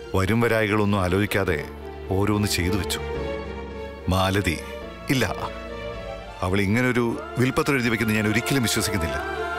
വരും വരായികളൊന്നും ആലോചിക്കാതെ ഓരോന്ന് ചെയ്തു വെച്ചു മാലതി ഇല്ല അവൾ ഇങ്ങനൊരു വിൽപ്പത്രം എഴുതി വെക്കുന്നത് ഞാൻ ഒരിക്കലും വിശ്വസിക്കുന്നില്ല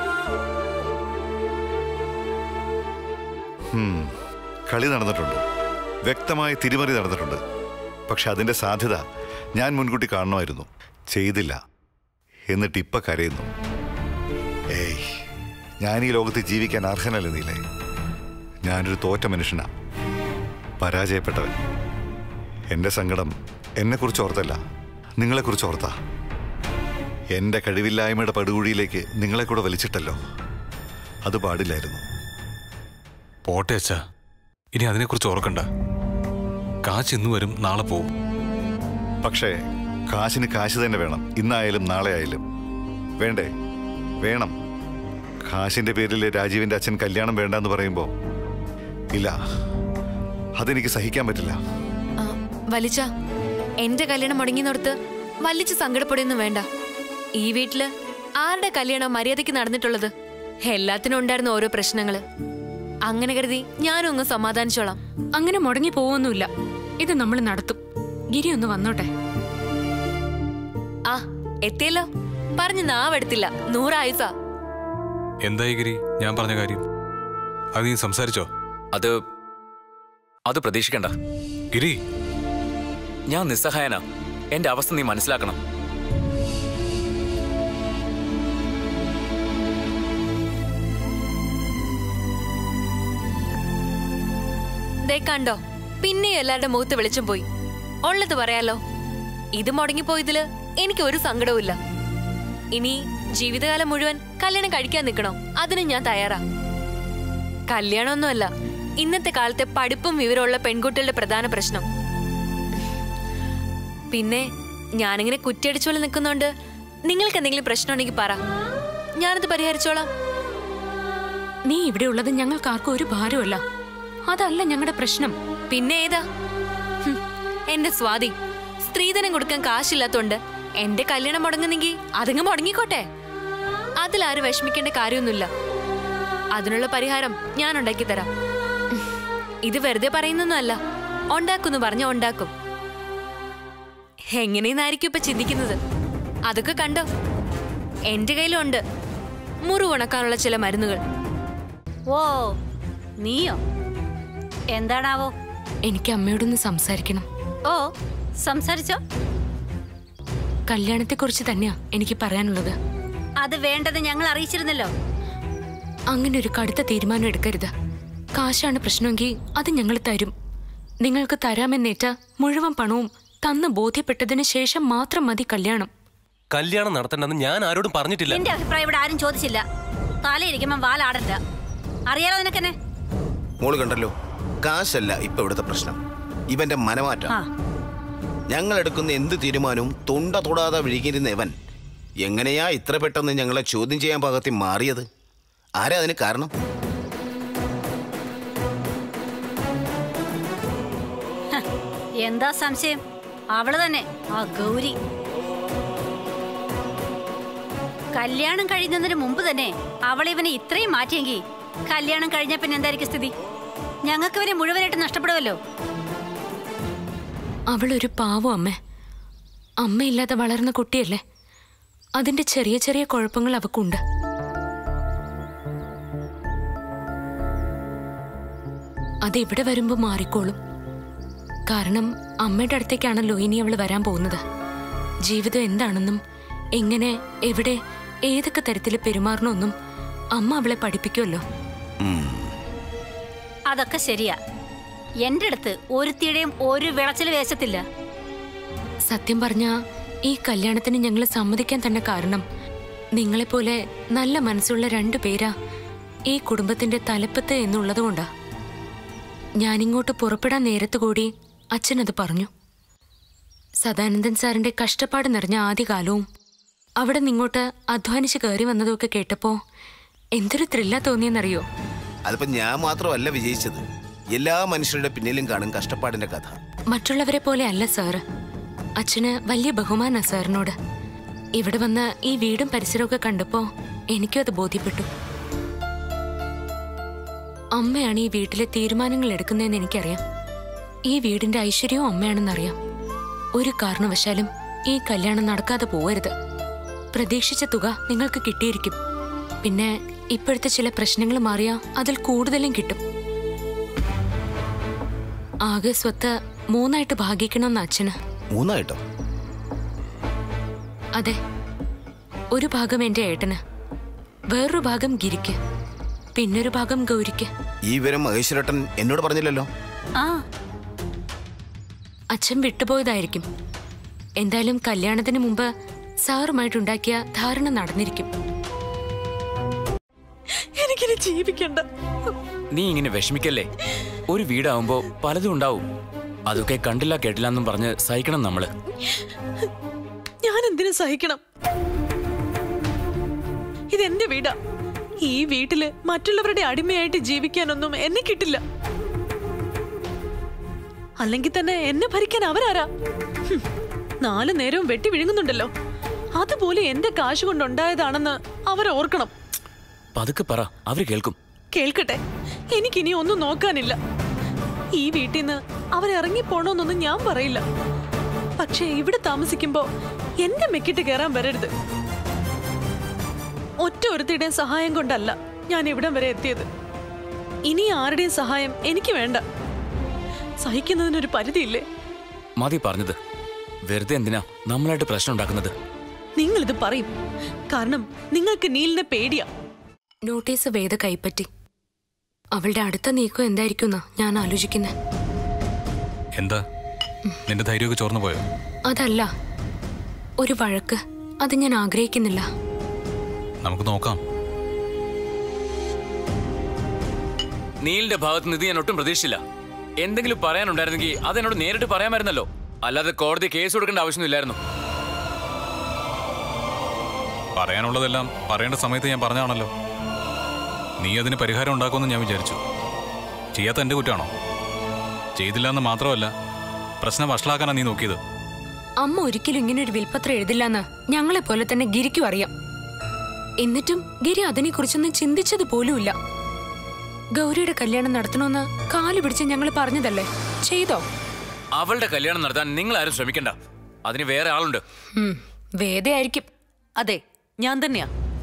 ഹും, കളി നടന്നിട്ടുണ്ട് വ്യക്തമായ തിരിമറി നടന്നിട്ടുണ്ട് പക്ഷെ അതിന്റെ സാധ്യത ഞാൻ മുൻകൂട്ടി കാണണമായിരുന്നു ചെയ്തില്ല എന്നിട്ട് ഇപ്പൊ കരയുന്നു ഏയ് ഞാൻ ഈ ലോകത്ത് ജീവിക്കാൻ അർഹനല്ല നീലേ ഞാനൊരു തോറ്റ മനുഷ്യനാ പരാജയപ്പെട്ടവൻ എന്റെ സങ്കടം എന്നെക്കുറിച്ച് ഓർത്തല്ല നിങ്ങളെക്കുറിച്ച് ഓർത്താ എന്റെ കഴിവില്ലായ്മയുടെ പടുകുഴിയിലേക്ക് നിങ്ങളെ കൂടെ വലിച്ചിട്ടല്ലോ അത് പാടില്ലായിരുന്നു പോട്ടെ അച്ഛാ ഇനി അതിനെക്കുറിച്ച് ഓർക്കണ്ട കാശ് ഇന്ന് വരും നാളെ പോവും പക്ഷേ കാശിന് കാശ് തന്നെ വേണം ഇന്നായാലും നാളെ ആയാലും വേണ്ടേ വേണം കാശിന്റെ പേരിൽ രാജീവിന്റെ അച്ഛൻ കല്യാണം വേണ്ടെന്ന് പറയുമ്പോ ഇല്ല അതെനിക്ക് സഹിക്കാൻ പറ്റില്ല ആ, വലിച്ച എന്റെ കല്യാണം മുടങ്ങിന്നോർത്ത് വലിച്ച് സങ്കടപ്പെടുന്നു വേണ്ട ഈ വീട്ടില് ആരുടെ കല്യാണം മര്യാദയ്ക്ക് നടന്നിട്ടുള്ളത് എല്ലാത്തിനും ഉണ്ടായിരുന്ന ഓരോ പ്രശ്നങ്ങള് അങ്ങനെ കരുതി ഞാനും അങ്ങ് സമാധാനിച്ചോളാം അങ്ങനെ മുടങ്ങി പോവൊന്നുമില്ല ഇത് നമ്മൾ നടത്തും ഗിരി ഒന്ന് വന്നോട്ടെ ആ എത്തിയല്ലോ പറഞ്ഞു നാവെടുത്തില്ല നൂറായുസ എന്തായി ഗിരി ഞാൻ പറഞ്ഞ കാര്യം അത് നീ സംസാരിച്ചോ അത് അത് പ്രതീക്ഷിക്കണ്ട ഗിരി ഞാൻ നിസ്സഹായനാ എന്റെ അവസ്ഥ നീ മനസ്സിലാക്കണം ദേ കണ്ടോ പിന്നെ എല്ലാവരുടെ മുഖത്ത് വെളിച്ചം പോയി ഉള്ളത് പറയാലോ ഇത് മുടങ്ങിപ്പോയതില് എനിക്ക് ഒരു സങ്കടവുമില്ല ഇനി ജീവിതകാലം മുഴുവൻ കല്യാണം കഴിക്കാൻ നിൽക്കണോ അതിന് ഞാൻ തയ്യാറാ കല്യാണമൊന്നുമല്ല ഇന്നത്തെ കാലത്തെ പഠിപ്പും വിവരമുള്ള പെൺകുട്ടികളുടെ പ്രധാന പ്രശ്നം പിന്നെ ഞാനിങ്ങനെ കുറ്റിയടിച്ചോലെ നിൽക്കുന്നോണ്ട് നിങ്ങൾക്ക് എന്തെങ്കിലും പ്രശ്നമുണ്ടെങ്കിൽ പറ ഞാനത് പരിഹരിച്ചോളാം നീ ഇവിടെ ഉള്ളത് ഞങ്ങൾക്ക് ആർക്കും ഒരു ഭാരമല്ല അതല്ല ഞങ്ങളുടെ പ്രശ്നം പിന്നെ ഏതാ ഹും, എന്റെ സ്വാതി സ്ത്രീധനം കൊടുക്കാൻ കാശില്ലാത്തോണ്ട് എന്റെ കല്യാണം മുടങ്ങുന്നെങ്കിൽ അതങ്ങ് മുടങ്ങിക്കോട്ടെ അതിലാരും വിഷമിക്കേണ്ട കാര്യമൊന്നുമില്ല അതിനുള്ള പരിഹാരം ഞാൻ ഉണ്ടാക്കി തരാം ഉം, ഇത് വെറുതെ പറയുന്നൊന്നുമല്ല ഉണ്ടാക്കുന്നു പറഞ്ഞ ഉണ്ടാക്കും എങ്ങനെയെന്നായിരിക്കും ഇപ്പൊ ചിന്തിക്കുന്നത് അതൊക്കെ കണ്ടോ എന്റെ കയ്യിലുണ്ട് മുറിവുണക്കാനുള്ള ചില മരുന്നുകൾ ഓ നീയോ എന്താണാവോ എനിക്ക് അമ്മയോടൊന്ന് സംസാരിക്കണം ഓ സംസാരിച്ചോ കല്യാണത്തെക്കുറിച്ച് തന്നെയാ എനിക്ക് പറയാനുള്ളത് അത് വേണ്ടത് ഞങ്ങൾ അറിയിച്ചിരുന്നല്ലോ അങ്ങനെ ഒരു കടുത്ത തീരുമാനം എടുക്കരുത് കാശാണ് പ്രശ്നമെങ്കിൽ അത് ഞങ്ങൾ തരും നിങ്ങൾക്ക് തരാമെന്നേറ്റ മുഴുവൻ പണവും തന്ന് ബോധ്യപ്പെട്ടതിന് ശേഷം മാത്രം മതി കല്യാണം കല്യാണം നടത്തണ്ടെന്ന് ഞാൻ ആരോടും പറഞ്ഞിട്ടില്ല എന്റെ അഭിപ്രായം ഇവിടെ ആരും ചോദിച്ചില്ല തലയിരിക്കുമ്പോ വാലാടണ്ട അറിയാലോ നിനക്കെന്നെ മോള് കണ്ടല്ലോ കാശല്ല ഇപ്പൊ ഇവിടുത്തെ പ്രശ്നം ഇവന്റെ മനമാറ്റം ആ ഞങ്ങൾ എടുക്കുന്ന എന്ത് തീരുമാനവും തൊണ്ട തൊടാതെ വിഴുകിയിരുന്ന ഇവൻ എങ്ങനെയാ ഇത്ര പെട്ടെന്ന് ഞങ്ങളെ ചോദ്യം ചെയ്യാൻ പാകത്തിൽ മാറിയത് ആരാ അതിന് കാരണം ഹ, എന്താ സംശയം അവള് തന്നെ ആ ഗൗരി കല്യാണം കഴിയുന്നതിന് മുമ്പ് തന്നെ അവൾ ഇവനെ ഇത്രയും മാറ്റിയെങ്കിൽ കല്യാണം കഴിഞ്ഞ പിന്നെ എന്തായിരിക്കും സ്ഥിതി ഞങ്ങൾക്ക് ഇവനെ മുഴുവനായിട്ട് നഷ്ടപ്പെടുമല്ലോ അവളൊരു പാവം അമ്മ അമ്മയില്ലാതെ വളർന്ന കുട്ടിയല്ലേ അതിന്റെ ചെറിയ ചെറിയ കുഴപ്പങ്ങൾ അവക്കുണ്ട് അത് ഇവിടെ വരുമ്പോ മാറിക്കോളും കാരണം അമ്മയുടെ അടുത്തേക്കാണല്ലോ ഇനി അവൾ വരാൻ പോകുന്നത് ജീവിതം എന്താണെന്നും എങ്ങനെ എവിടെ ഏതൊക്കെ തരത്തിൽ പെരുമാറണമെന്നും അമ്മ അവളെ പഠിപ്പിക്കുമല്ലോ അതൊക്കെ ശരിയാ എന്റെ അടുത്ത് ഒരുത്തിയുടെയും ഒരു വിളച്ചിൽ വേശത്തില്ല സത്യം പറഞ്ഞ ഈ കല്യാണത്തിന് ഞങ്ങൾ സമ്മതിക്കാൻ തന്നെ കാരണം നിങ്ങളെപ്പോലെ നല്ല മനസ്സുള്ള രണ്ടു പേരാ ഈ കുടുംബത്തിന്റെ തലപ്പത്ത് എന്നുള്ളതുകൊണ്ടാ ഞാനിങ്ങോട്ട് പുറപ്പെടാൻ നേരത്ത് കൂടി അച്ഛനത് പറഞ്ഞു സദാനന്ദൻ സാറിന്റെ കഷ്ടപ്പാട് നിറഞ്ഞ ആദ്യകാലവും അവിടെ നിങ്ങോട്ട് അധ്വാനിച്ച് കയറി വന്നതൊക്കെ കേട്ടപ്പോ എന്തൊരു ത്രില്ല തോന്നിയെന്നറിയോ അതിപ്പോ ഞാൻ മാത്രമല്ല വിജയിച്ചത് എല്ലാ മനുഷ്യരുടെ പിന്നിലും കാണും കഷ്ടപ്പാടിന്റെ കഥ മറ്റുള്ളവരെ പോലെ അല്ല സാറ് അച്ഛന് വലിയ ബഹുമാനാ സാറിനോട് ഇവിടെ വന്ന് ഈ വീടും പരിസരമൊക്കെ കണ്ടപ്പോ എനിക്കും അത് ബോധ്യപ്പെട്ടു അമ്മയാണ് ഈ വീട്ടിലെ തീരുമാനങ്ങൾ എടുക്കുന്നതെന്ന് എനിക്കറിയാം ഈ വീടിന്റെ ഐശ്വര്യവും അമ്മയാണെന്നറിയാം ഒരു കാരണവശാലും ഈ കല്യാണം നടക്കാതെ പോവരുത് പ്രതീക്ഷിച്ച തുക നിങ്ങൾക്ക് കിട്ടിയിരിക്കും പിന്നെ ഇപ്പോഴത്തെ ചില പ്രശ്നങ്ങൾ മാറിയാ അതിൽ കൂടുതലും കിട്ടും ആകെ സ്വത്ത് മൂന്നായിട്ട് ഭാഗിക്കണമെന്ന് അച്ഛന് മൂന്നായിട്ടോ അതെ ഒരു ഭാഗം എന്റെ ഏട്ടന് വേറൊരു ഭാഗം ഗിരിക്ക് പിന്നൊരു ഭാഗം ഗൗരിക്ക് ഈ വിവരം മഹേശ്വരട്ടൻ എന്നോട് പറഞ്ഞില്ലല്ലോ ആ അച്ഛൻ വിട്ടുപോയതായിരിക്കും എന്തായാലും കല്യാണത്തിന് മുമ്പ് സാറുമായിട്ടുണ്ടാക്കിയ ധാരണ നടന്നിരിക്കും എനിക്കിനി ജീവിക്കണ്ട നീ ഇങ്ങനെ വിഷമിക്കല്ലേ ഒരു വീടാവുമ്പോ പലതും ഉണ്ടാവും അതൊക്കെ കണ്ടില്ല കേട്ടില്ല എന്നും പറഞ്ഞ് സഹിക്കണം നമ്മള് ഞാൻ എന്തിനു സഹിക്കണം ഇതെന്റെ വീടാ ഈ വീട്ടില് മറ്റുള്ളവരുടെ അടിമയായിട്ട് ജീവിക്കാനൊന്നും എന്നെ കിട്ടില്ല അല്ലെങ്കിൽ തന്നെ എന്നെ ഭരിക്കാൻ അവരാരാ ഹും, നാല് നേരവും വെട്ടി വിഴുങ്ങുന്നുണ്ടല്ലോ അതുപോലെ എന്റെ കാശ് കൊണ്ടുണ്ടായതാണെന്ന് അവർ ഓർക്കണം പതുക്കെ പറ അവര് കേൾക്കും കേൾക്കട്ടെ എനിക്കിനി ഒന്നും നോക്കാനില്ല ഈ വീട്ടിൽ നിന്ന് അവരിറങ്ങി പോണോന്നൊന്നും ഞാൻ പറയില്ല പക്ഷേ ഇവിടെ താമസിക്കുമ്പോ എന്റെ മെക്കിട്ട് കയറാൻ വരരുത് ഒറ്റ ഒരുത്തിയുടെയും സഹായം കൊണ്ടല്ല ഞാൻ ഇവിടം വരെ എത്തിയത് ഇനി ആരുടെയും സഹായം എനിക്ക് വേണ്ട സഹിക്കുന്നതിനൊരു പരിധിയില്ലേ മതി പറഞ്ഞത് വെറുതെ എന്തിനാ നമ്മളായിട്ട് പ്രശ്നം ഉണ്ടാക്കുന്നത് നിങ്ങളിത് പറയും കാരണം നിങ്ങൾക്ക് നീലിനെ പേടിയാ നോട്ടീസ് വേദ കൈപ്പറ്റി അവളുടെ അടുത്ത നീക്കം എന്തായിരിക്കും ഞാൻ ആലോചിക്കുന്നത് എന്താ നിന്റെ ധൈര്യമൊക്കെ ചോർന്നു പോയോ അതല്ല ഒരു വഴക്ക് അത് ഞാൻ ആഗ്രഹിക്കുന്നില്ല നമുക്ക് നോക്കാം നീലിന്റെ ഭാഗത്ത് നിന്ന് ഇത് ഞാൻ ഒട്ടും പ്രതീക്ഷിച്ചില്ല എന്തെങ്കിലും പറയാനുണ്ടായിരുന്നെങ്കിൽ അതെന്നോട് നേരിട്ട് പറയാമായിരുന്നല്ലോ അല്ലാതെ കോടതി കേസ് കൊടുക്കേണ്ട ആവശ്യമൊന്നുമില്ലായിരുന്നു പറയാനുള്ളതെല്ലാം പറയേണ്ട സമയത്ത് ഞാൻ പറഞ്ഞാണല്ലോ നീ അതിന് പരിഹാരം ഉണ്ടാക്കുമെന്ന് ഞാൻ വിചാരിച്ചു ചെയ്യാത്ത എന്റെ കുറ്റാണോ ചെയ്തില്ല എന്ന് മാത്രമല്ല പ്രശ്നം വഷളാക്കാനാ നീ നോക്കിയത് അമ്മ ഒരിക്കലും ഇങ്ങനെ ഒരു വിൽപ്പത്രം എഴുതില്ലെന്ന് ഞങ്ങളെ പോലെ തന്നെ ഗിരിക്കും അറിയാം എന്നിട്ടും ഗിരി അതിനെക്കുറിച്ചൊന്നും ചിന്തിച്ചത് പോലുമില്ല ഗൗരിയുടെ കല്യാണം നടത്തണമെന്ന് കാല് പിടിച്ച് ഞങ്ങൾ പറഞ്ഞതല്ലേ ചെയ്തോ അവളുടെ കല്യാണം നടത്താൻ നിങ്ങൾ ആരും ശ്രമിക്കണ്ട അതിന് വേറെ ആളുണ്ട് ഉം, വേദയായിരിക്കും അതെ ഞാൻ തന്നെയാ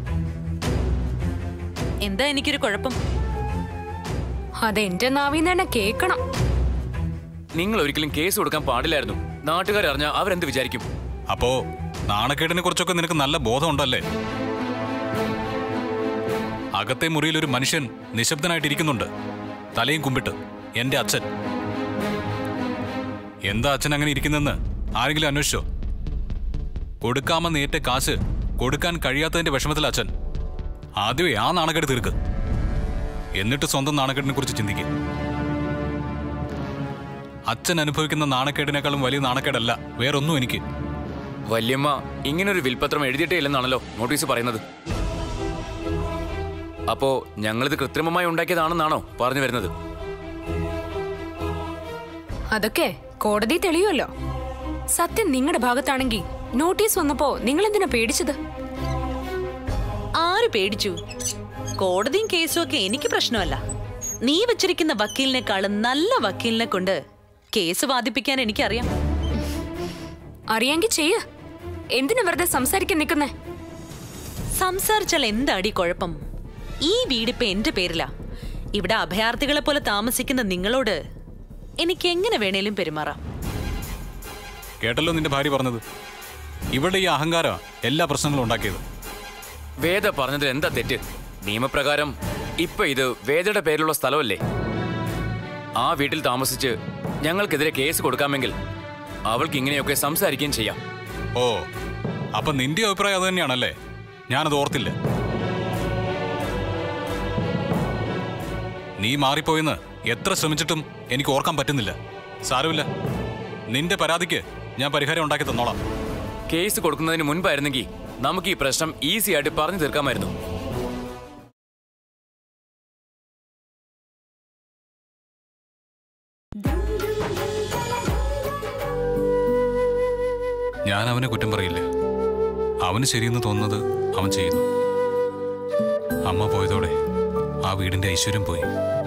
എന്താ എനിക്കൊരു കുഴപ്പം അതെന്റെ നാവിന്ന് തന്നെ കേക്കണം നിങ്ങൾ ഒരിക്കലും കേസ് കൊടുക്കാൻ പാടില്ലായിരുന്നു നാട്ടുകാർ അറിഞ്ഞാൽ അവരെന്ത് വിചാരിക്കും അപ്പോ നാണക്കേടിനെ കുറിച്ചൊക്കെ നിനക്ക് നല്ല ബോധമുണ്ടല്ലേ അകത്തെ മുറിയിൽ ഒരു മനുഷ്യൻ നിശബ്ദനായിട്ടിരിക്കുന്നുണ്ട് തലയും കുമ്പിട്ട് എന്റെ അച്ഛൻ എന്താ അച്ഛൻ അങ്ങനെ ഇരിക്കുന്നെന്ന് ആരെങ്കിലും അന്വേഷിച്ചോ കൊടുക്കാമെന്ന് ഏറ്റ കാശ് കൊടുക്കാൻ കഴിയാത്തതിന്റെ വിഷമത്തിൽ അച്ഛൻ ആദ്യമേ ആ നാണക്കേട് തീർക്ക് എന്നിട്ട് സ്വന്തം നാണക്കേടിനെ കുറിച്ച് ചിന്തിക്കും അച്ഛൻ അനുഭവിക്കുന്ന നാണക്കേടിനേക്കാളും വലിയ നാണക്കേടല്ല വേറൊന്നും എനിക്ക് വല്യമ്മ ഇങ്ങനൊരു വിൽപത്രം എഴുതിയിട്ടേ ഇല്ലെന്നാണല്ലോ നോട്ടീസ് പറയുന്നത് അപ്പോ ഞങ്ങളിത് കൃത്രിമമായി ഉണ്ടാക്കിയതാണെന്നാണോ പറഞ്ഞു വരുന്നത് അതൊക്കെ കോടതി തെളിയുമല്ലോ സത്യം നിങ്ങളുടെ ഭാഗത്താണെങ്കിൽ നോട്ടീസ് വന്നപ്പോ നിങ്ങൾ എന്തിനാ പേടിച്ചത് ആര് പേടിച്ചു കോടതിയും കേസും ഒക്കെ എനിക്ക് പ്രശ്നമല്ല നീ വെച്ചിരിക്കുന്ന വക്കീലിനെക്കാളും നല്ല വക്കീലിനെ കൊണ്ട് കേസ് വാദിപ്പിക്കാൻ എനിക്കറിയാം അറിയാങ്കി ചെയ്യ എന്തിനാ വെറുതെ സംസാരിക്കാൻ നിൽക്കുന്നേ സംസാരിച്ചാൽ എന്താടി കുഴപ്പം ഈ വീടിപ്പോ എന്റെ പേരിലാ ഇവിടെ അഭയാർത്ഥികളെ പോലെ താമസിക്കുന്ന നിങ്ങളോട് എനിക്ക് എങ്ങനെ വേണേലും പെരുമാറാം കേട്ടല്ലോ നിന്റെ ഭാര്യ പറഞ്ഞത് ഇവിടെ ഈ അഹങ്കാര എല്ലാ പ്രശ്നങ്ങളും ഉണ്ടാക്കിയത് വേദ പറഞ്ഞതിൽ എന്താ തെറ്റ് നിയമപ്രകാരം ഇപ്പൊ ഇത് വേദയുടെ പേരിലുള്ള സ്ഥലമല്ലേ ആ വീട്ടിൽ താമസിച്ച് ഞങ്ങൾക്കെതിരെ കേസ് കൊടുക്കാമെങ്കിൽ അവൾക്ക് ഇങ്ങനെയൊക്കെ സംസാരിക്കുകയും ചെയ്യാം ഓ അപ്പൊ നിന്റെ അഭിപ്രായം അത് തന്നെയാണല്ലേ ഞാനത് ഓർത്തില്ല നീ മാറിപ്പോയെന്ന് എത്ര ശ്രമിച്ചിട്ടും എനിക്ക് ഓർക്കാൻ പറ്റുന്നില്ല സാരമില്ല നിന്റെ പരാതിക്ക് ഞാൻ പരിഹാരം ഉണ്ടാക്കി തന്നോളാം കേസ് കൊടുക്കുന്നതിന് മുൻപായിരുന്നെങ്കിൽ നമുക്ക് ഈ പ്രശ്നം ഈസി ആയിട്ട് പറഞ്ഞു തീർക്കാമായിരുന്നു ഞാൻ അവനെ കുറ്റം പറയില്ല അവന് ശരിയെന്ന് തോന്നുന്നത് അവൻ ചെയ്യുന്നു അമ്മ പോയതോടെ ആ വീടിന്റെ ഐശ്വര്യം പോയി